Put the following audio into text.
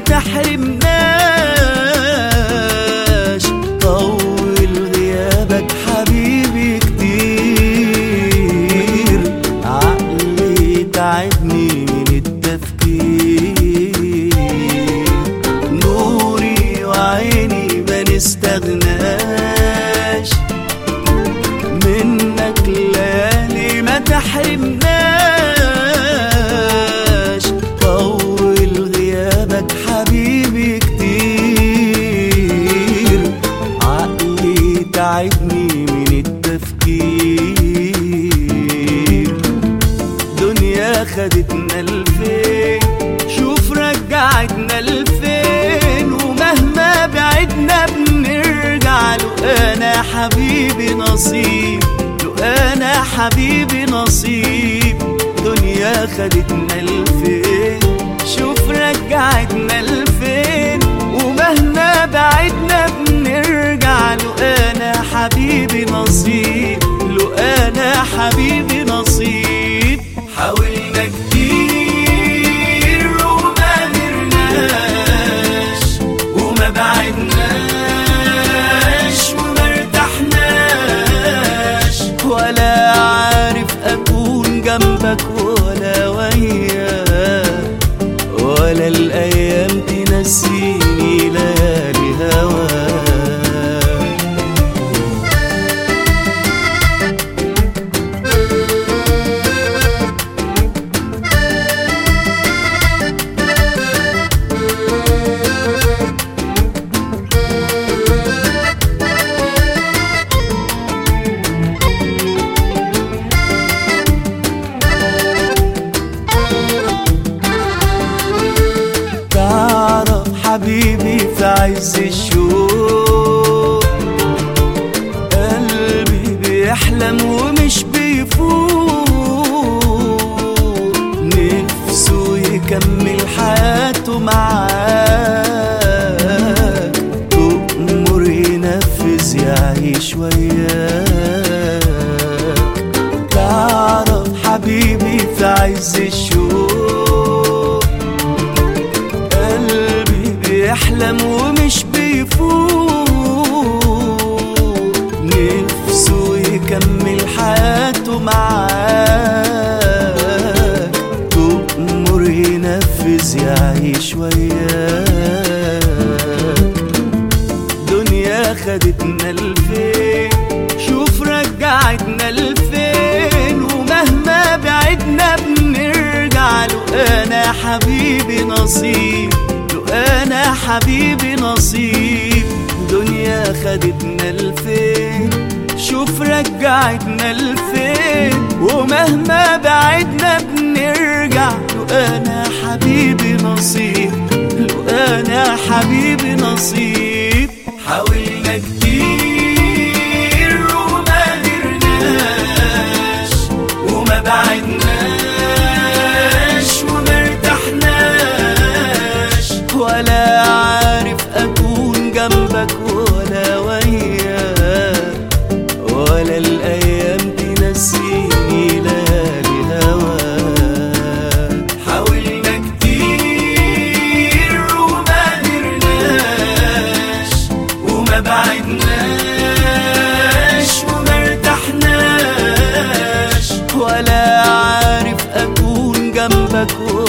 تحرمناش طول غيابك حبيبي كتير عقلي تعبني من التفكير نوري وعيني ما نستغناش منك ليالي ما تحرمناش طول غيابك حبيبي كتير عقلي تعبني من التفكير دنيا خدتنا لفين شوف رجعتنا لفين ومهما بعدنا بنرجع له انا حبيبي نصيب له انا حبيبي نصيب دنيا خدتنا لفين شوف رجعتنا لفين ومهما بعدنا بنرجع له انا حبيبي نصيب له انا حبيبي نصيب حاولنا كتير وما قدرناش وما بعدناش وما ارتحناش ولا عارف اكون جنبك ولا وياك ولا الايام تنسيني ليالي هواك تعرف حبيبي في عز الشوق قلبي بيحلم ومش بيفوق نفسه يكمل حياته معاك تؤمر ينفذ يعيش وياك تعرف حبيبي في عز الشوق قلبي بيحلم ومش بيفوق نفسه يكمل حياته معاك تؤمر ينفذ يعيش وياك دنيا خدتنا لفين شوف رجعتنا لفين ومهما بعدنا بنرجع له انا حبيبي نصيب له انا حبيبي نصيب دنيا خدتنا لفين شوف رجعتنا لفين ومهما بعدنا بنرجع له انا حبيبي نصيب له انا حبيبي نصيب حاولنا كتير وما قدرناش وما بعدناش وما ارتحناش ولا عارف اكون جنبك ولا وياك ولا الايام تنسيني ليالي هواك حاولنا كتير وما قدرناش وما بعدناش وما ارتحناش ولا عارف اكون جنبك